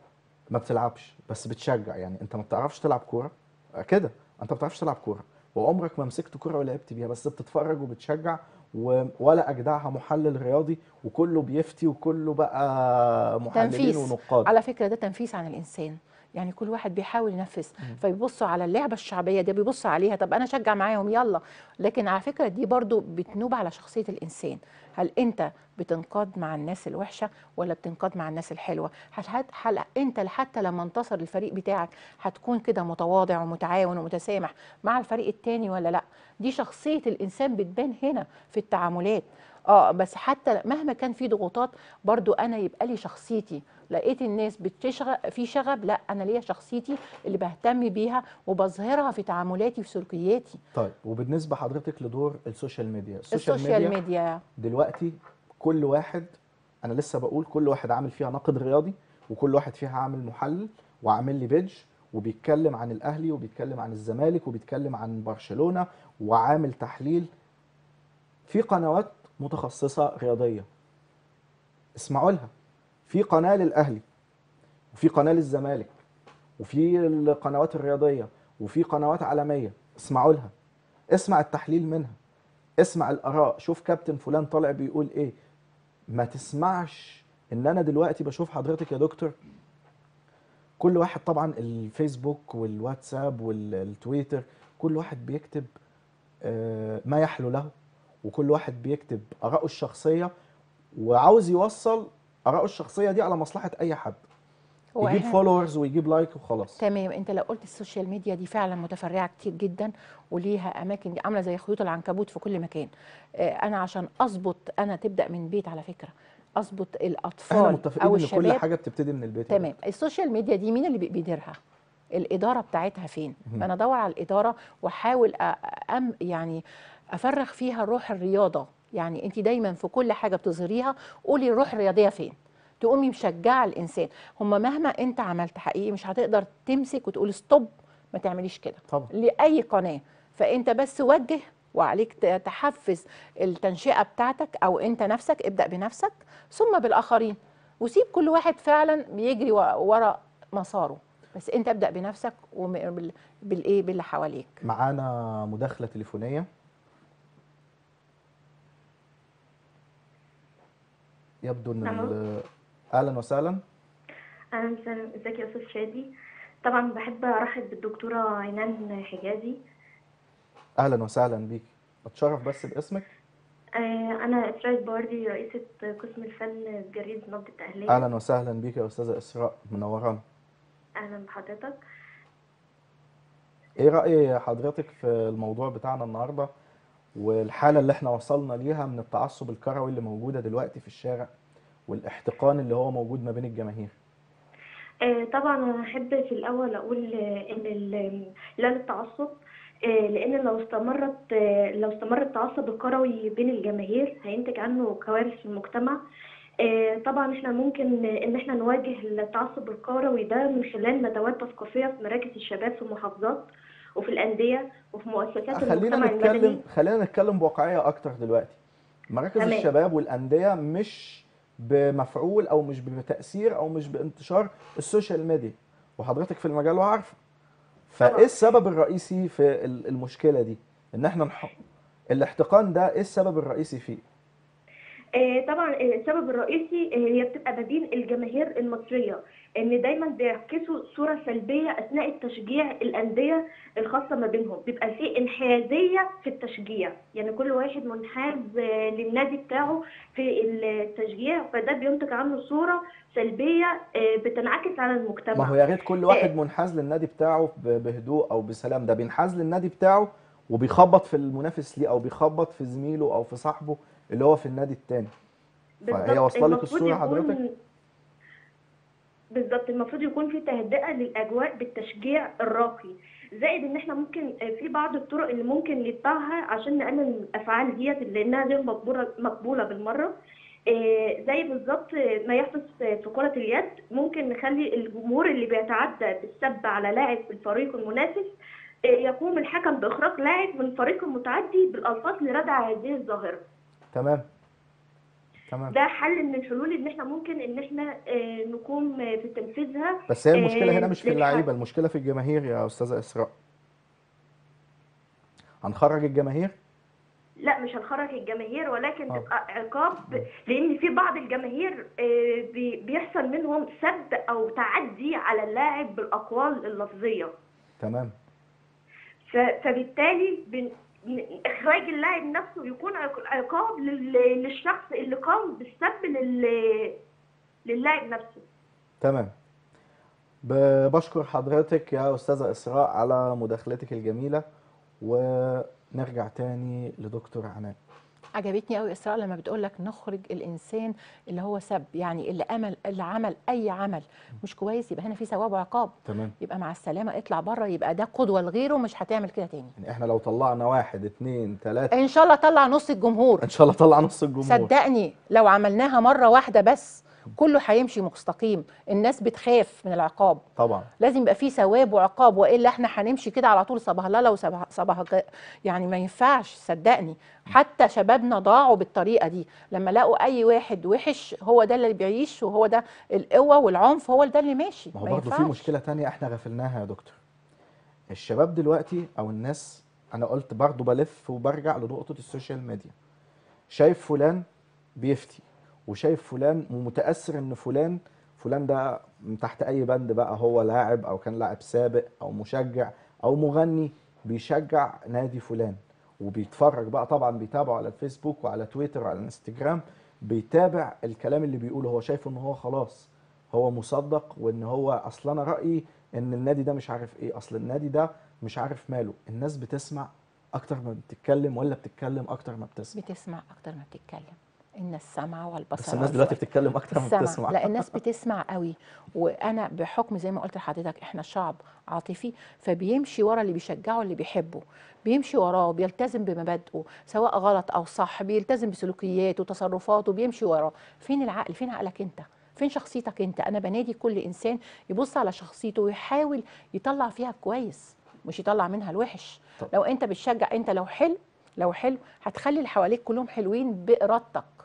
ما بتلعبش بس بتشجع يعني انت ما بتعرفش تلعب كوره كده انت ما بتعرفش تلعب كوره وعمرك ما مسكت كوره ولعبت بيها بس بتتفرج وبتشجع و... ولا اجدعها محلل رياضي وكله بيفتي وكله بقى محللين تنفيس ونقاد على فكره ده تنفيس عن الانسان يعني كل واحد بيحاول ينفس فبيبصوا على اللعبه الشعبيه دي بيبص عليها طب انا اشجع معاهم يلا لكن على فكره دي برضو بتنوب على شخصيه الانسان هل انت بتنقاد مع الناس الوحشه ولا بتنقاد مع الناس الحلوه هل, هل, هل انت حتى لما انتصر الفريق بتاعك هتكون كده متواضع ومتعاون ومتسامح مع الفريق التاني ولا لا دي شخصيه الانسان بتبان هنا في التعاملات اه بس حتى مهما كان في ضغوطات برضو انا يبقى لي شخصيتي لقيت الناس بتشغب في شغب لا انا ليا شخصيتي اللي بهتم بيها وبظهرها في تعاملاتي في سلوكياتي طيب وبالنسبه حضرتك لدور السوشيال ميديا السوشيال ميديا دلوقتي كل واحد انا لسه بقول كل واحد عامل فيها ناقد رياضي وكل واحد فيها عامل محلل وعامل لي بيج وبيتكلم عن الاهلي وبيتكلم عن الزمالك وبيتكلم عن برشلونه وعامل تحليل في قنوات متخصصه رياضيه اسمعوا لها في قناه للاهلي وفي قناه للزمالك وفي القنوات الرياضيه وفي قنوات عالميه اسمعوا لها اسمع التحليل منها اسمع الاراء شوف كابتن فلان طالع بيقول ايه ما تسمعش ان انا دلوقتي بشوف حضرتك يا دكتور كل واحد طبعا الفيسبوك والواتساب والتويتر كل واحد بيكتب آه، ما يحلو له وكل واحد بيكتب اراءه الشخصيه وعاوز يوصل اراءه الشخصيه دي على مصلحه اي حد هو يجيب إحنا- فولورز ويجيب لايك وخلاص تمام انت لو قلت السوشيال ميديا دي فعلا متفرعه كتير جدا وليها اماكن دي عامله زي خيوط العنكبوت في كل مكان آه، انا عشان اظبط انا تبدا من بيت على فكره اظبط احنا الاطفال متفقين او ان كل الشباب حاجه بتبتدي من البيت يا تمام السوشيال ميديا دي مين اللي بي- بيديرها الاداره بتاعتها فين مهم. فانا ادور على الاداره واحاول أ- أم يعني افرغ فيها روح الرياضه يعني انت دايما في كل حاجه بتظهريها قولي الروح الرياضيه فين تقومي مشجعه الانسان هم مهما انت عملت حقيقي مش هتقدر تمسك وتقول ستوب ما تعمليش كده طبعا لاي قناه فانت بس وجه وعليك ت- تحفز التنشئه بتاعتك او انت نفسك ابدا بنفسك ثم بالاخرين وسيب كل واحد فعلا بيجري و- ورا مساره بس انت ابدا بنفسك وبالايه باللي حواليك معانا مداخله تليفونيه يبدو ان ألو. ال- اهلا وسهلا أهلا وسهلا ازيك يا أستاذ شادي طبعا بحب أرحب بالدكتورة عنان حجازي اهلا وسهلا بيك اتشرف بس باسمك آه، أنا إسراء البواردي رئيسة قسم الفن بجريدة نبض الأهلية اهلا وسهلا بيك يا استاذه اسراء منورانا أهلا بحضرتك ايه راي حضرتك في الموضوع بتاعنا النهارده والحاله اللي احنا وصلنا ليها من التعصب الكروي اللي موجوده دلوقتي في الشارع والاحتقان اللي هو موجود ما بين الجماهير آه، طبعا أنا أحب في الأول أقول آه، إن ال- لا للتعصب آه، لأن لو استمرت آه، لو استمر التعصب الكروي بين الجماهير هينتج عنه كوارث في المجتمع آه، طبعا احنا ممكن ان احنا نواجه التعصب الكروي ده من خلال ندوات تثقيفيه في مراكز الشباب في المحافظات وفي الانديه وفي مؤسسات خلينا المجتمع نتكلم المدني خلينا نتكلم بواقعيه اكتر دلوقتي مراكز تمام. الشباب والانديه مش بمفعول او مش بتاثير او مش بانتشار السوشيال ميديا وحضرتك في المجال وعارفه طبعا. فايه السبب الرئيسي في ال- المشكله دي ان احنا نح... الاحتقان ده ايه السبب الرئيسي فيه آه، طبعا آه، السبب الرئيسي آه، هي بتبقى ما بين الجماهير المصريه ان دايما بيعكسوا صوره سلبيه اثناء التشجيع الانديه الخاصه ما بينهم بيبقى في انحيازيه في التشجيع يعني كل واحد منحاز آه، للنادي بتاعه في التشجيع فده بينتج عنه صوره سلبيه آه، بتنعكس على المجتمع ما هو يا ريت كل واحد منحاز للنادي بتاعه ب- بهدوء او بسلام ده بينحاز للنادي بتاعه وبيخبط في المنافس ليه او بيخبط في زميله او في صاحبه اللي هو في النادي التاني فهي بالظبط واصله لك المفروض الصوره يكون حضرتك بالظبط المفروض يكون في تهدئه للاجواء بالتشجيع الراقي زائد ان احنا ممكن آه، في بعض الطرق اللي ممكن نتبعها عشان نقلل الافعال ديت لانها غير مقبوله مقبوله بالمره آه، زي بالظبط ما يحدث في في كرة اليد ممكن نخلي الجمهور اللي بيتعدى بالسب على لاعب في الفريق المنافس آه، يقوم الحكم بإخراج لاعب من الفريق المتعدي بالألفاظ لردع هذه الظاهرة تمام تمام ده حل من الحلول ان احنا ممكن ان احنا آه، نقوم آه، في تنفيذها بس هي المشكله آه، هنا مش في للحق. اللعيبه المشكله في الجماهير يا استاذه اسراء هنخرج الجماهير لا مش هنخرج الجماهير ولكن آه. تبقى عقاب لان في بعض الجماهير آه، بي- بيحصل منهم سب او تعدي على اللاعب بالاقوال اللفظيه تمام ف- فبالتالي بن- ن- اخراج اللاعب نفسه يكون عق- عقاب لل- للشخص اللي قام بالسب لل- للاعب نفسه تمام ب- بشكر حضرتك يا استاذه اسراء على مداخلتك الجميله ونرجع تاني لدكتور عنان عجبتني قوي اسراء لما بتقول لك نخرج الانسان اللي هو سب يعني اللي عمل اللي عمل اي عمل مش كويس يبقى هنا في ثواب وعقاب تمام يبقى مع السلامه اطلع بره يبقى ده قدوه لغيره مش هتعمل كده تاني يعني احنا لو طلعنا واحد اتنين تلاته ان شاء الله طلع نص الجمهور ان شاء الله طلع نص الجمهور صدقني لو عملناها مره واحده بس كله هيمشي مستقيم الناس بتخاف من العقاب طبعا لازم يبقى في ثواب وعقاب والا احنا هنمشي كده على طول صبهلله وصبه صبه يعني ما ينفعش صدقني حتى شبابنا ضاعوا بالطريقه دي لما لقوا اي واحد وحش هو ده اللي بيعيش وهو ده القوه والعنف هو ده اللي ماشي ما هو برضه في ينفعش. مشكله تانية احنا غفلناها يا دكتور الشباب دلوقتي او الناس انا قلت برضه بلف وبرجع لنقطه السوشيال ميديا شايف فلان بيفتي وشايف فلان ومتاثر ان فلان فلان ده من تحت اي بند بقى هو لاعب او كان لاعب سابق او مشجع او مغني بيشجع نادي فلان وبيتفرج بقى طبعا بيتابعه على الفيسبوك وعلى تويتر وعلى الانستجرام بيتابع الكلام اللي بيقوله هو شايف ان هو خلاص هو مصدق وان هو اصل انا رايي ان النادي ده مش عارف ايه اصل النادي ده مش عارف ماله الناس بتسمع اكتر ما بتتكلم ولا بتتكلم اكتر ما بتسمع بتسمع اكتر ما بتتكلم الناس سامعه والبصر بس الناس دلوقتي والفؤاد. بتتكلم اكتر ما السمع بتسمع لا الناس بتسمع قوي وانا بحكم زي ما قلت لحضرتك احنا شعب عاطفي فبيمشي ورا اللي بيشجعه اللي بيحبه بيمشي وراه بيلتزم بمبادئه سواء غلط او صح بيلتزم بسلوكياته وتصرفاته بيمشي وراه فين العقل فين عقلك انت فين شخصيتك انت انا بنادي كل انسان يبص على شخصيته ويحاول يطلع فيها كويس مش يطلع منها الوحش طب. لو انت بتشجع انت لو حلو لو حلو هتخلي اللي حواليك كلهم حلوين بارادتك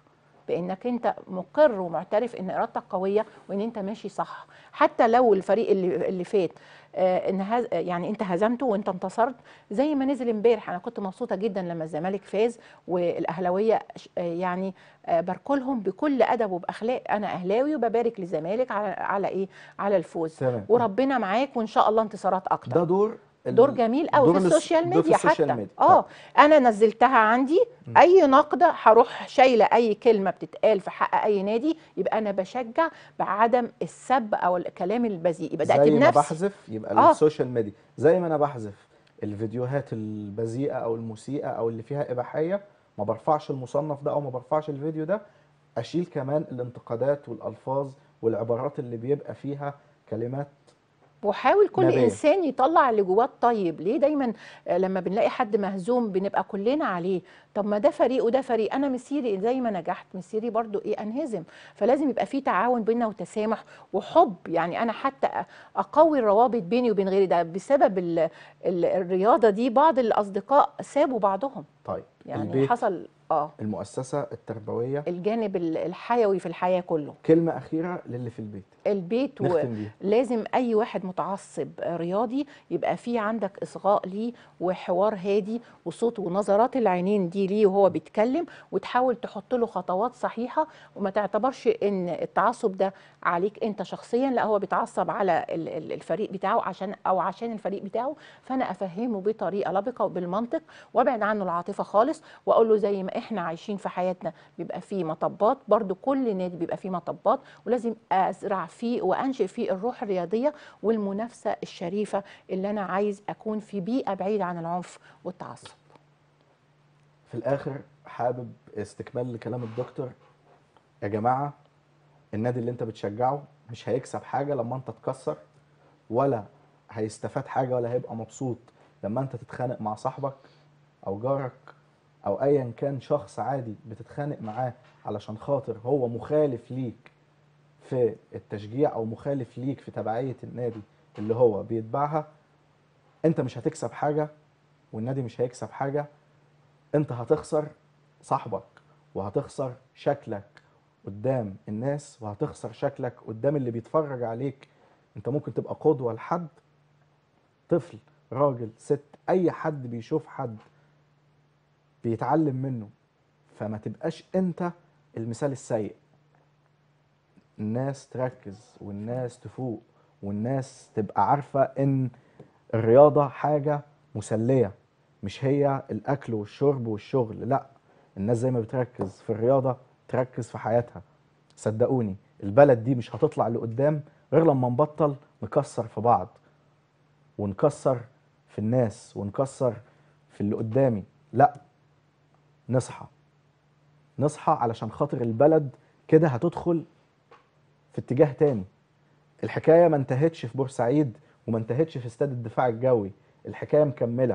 بانك انت مقر ومعترف ان ارادتك قويه وان انت ماشي صح حتى لو الفريق اللي اللي فات آه، ان هز يعني انت هزمته وانت انتصرت زي ما نزل امبارح انا كنت مبسوطه جدا لما الزمالك فاز والاهلاويه ش- آه، يعني آه، باركلهم بكل ادب وباخلاق انا اهلاوي وببارك للزمالك على على ايه على الفوز تمام وربنا معاك وان شاء الله انتصارات اكتر ده دور ال- دور جميل قوي دور في الس- السوشيال دور في ميديا السوشيال حتى ميديا. اه انا نزلتها عندي اي نقد هروح شايله اي كلمه بتتقال في حق اي نادي يبقى انا بشجع بعدم السب او الكلام البذيء يبقى ده زي اكيد ما نفسي بحذف يبقى آه. السوشيال ميديا زي ما انا بحذف الفيديوهات البذيئه او المسيئه او اللي فيها اباحيه ما برفعش المصنف ده او ما برفعش الفيديو ده اشيل كمان الانتقادات والالفاظ والعبارات اللي بيبقى فيها كلمات وحاول كل نبيه. انسان يطلع اللي جواه الطيب ليه دايما آه، لما بنلاقي حد مهزوم بنبقى كلنا عليه طب ما ده فريق وده فريق انا مسيري زي ما نجحت مسيري برضو ايه انهزم فلازم يبقى في تعاون بيننا وتسامح وحب يعني انا حتى أ- اقوي الروابط بيني وبين غيري ده بسبب ال ال الرياضه دي بعض الاصدقاء سابوا بعضهم طيب يعني البيت حصل اه المؤسسه التربويه الجانب ال- الحيوي في الحياه كله كلمه اخيره للي في البيت البيت و... نختم بيها لازم اي واحد متعصب رياضي يبقى في عندك اصغاء ليه وحوار هادي وصوت ونظرات العينين دي ليه وهو بيتكلم وتحاول تحط له خطوات صحيحه وما تعتبرش ان التعصب ده عليك انت شخصيا لا هو بيتعصب على ال- ال- الفريق بتاعه عشان او عشان الفريق بتاعه فانا افهمه بطريقه لبقه وبالمنطق وابعد عنه العاطفه خالص واقول له زي ما احنا عايشين في حياتنا بيبقى فيه مطبات برضو كل نادي بيبقى فيه مطبات ولازم ازرع فيه وانشئ فيه الروح الرياضيه والمنافسه الشريفه اللي انا عايز اكون في بيئه بعيده عن العنف والتعصب في الاخر حابب استكمال لكلام الدكتور يا جماعه النادي اللي انت بتشجعه مش هيكسب حاجه لما انت تكسر ولا هيستفاد حاجه ولا هيبقى مبسوط لما انت تتخانق مع صاحبك او جارك او ايا كان شخص عادي بتتخانق معاه علشان خاطر هو مخالف ليك في التشجيع او مخالف ليك في تبعيه النادي اللي هو بيتبعها انت مش هتكسب حاجه والنادي مش هيكسب حاجه انت هتخسر صاحبك وهتخسر شكلك قدام الناس وهتخسر شكلك قدام اللي بيتفرج عليك انت ممكن تبقى قدوة لحد طفل راجل ست اي حد بيشوف حد بيتعلم منه فما تبقاش انت المثال السيء الناس تركز والناس تفوق والناس تبقى عارفة ان الرياضة حاجة مسلية مش هي الاكل والشرب والشغل لا الناس زي ما بتركز في الرياضة تركز في حياتها صدقوني البلد دي مش هتطلع لقدام غير لما نبطل نكسر في بعض ونكسر في الناس ونكسر في اللي قدامي لا نصحى نصحى علشان خاطر البلد كده هتدخل في اتجاه تاني الحكايه ما انتهتش في بورسعيد وما انتهتش في استاد الدفاع الجوي الحكايه مكمله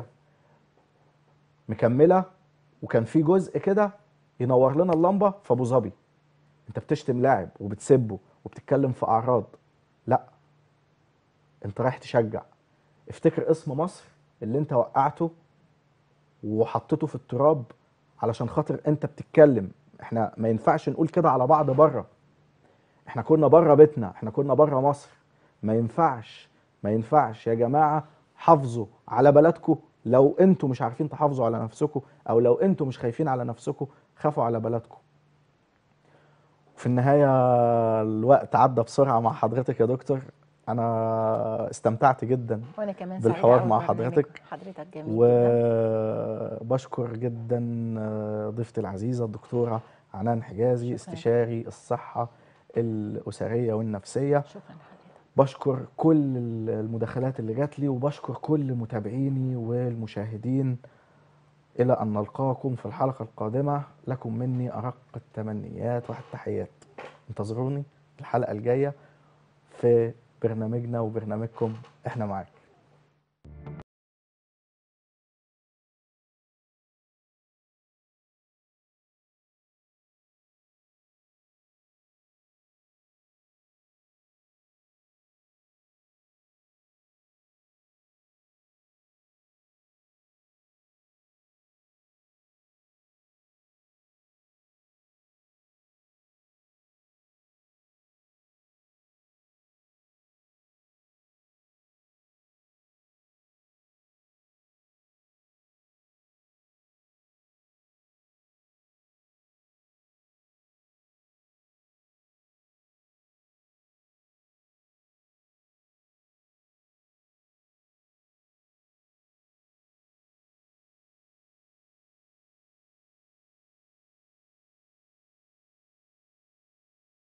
مكمله وكان في جزء كده ينور لنا اللمبه في ابو ظبي انت بتشتم لاعب وبتسبه وبتتكلم في اعراض لا انت رايح تشجع افتكر اسم مصر اللي انت وقعته وحطيته في التراب علشان خاطر انت بتتكلم احنا ما ينفعش نقول كده على بعض بره احنا كنا بره بيتنا احنا كنا بره مصر ما ينفعش ما ينفعش يا جماعه حافظوا على بلدكم لو انتوا مش عارفين تحافظوا على نفسكم او لو انتوا مش خايفين على نفسكم خافوا على بلدكم في النهايه الوقت عدى بسرعه مع حضرتك يا دكتور انا استمتعت جدا وانا كمان سعيدة بالحوار أوي مع ببرنامج حضرتك. حضرتك جميل جدا وبشكر جدا ضيفتي العزيزه الدكتوره عنان حجازي شكراً. استشاري الصحه الاسريه والنفسيه شكرا لحضرتك بشكر كل المداخلات اللي جات لي وبشكر كل متابعيني والمشاهدين إلى أن نلقاكم في الحلقة القادمة لكم مني أرق التمنيات والتحيات انتظروني الحلقة الجاية في برنامجنا وبرنامجكم إحنا معاك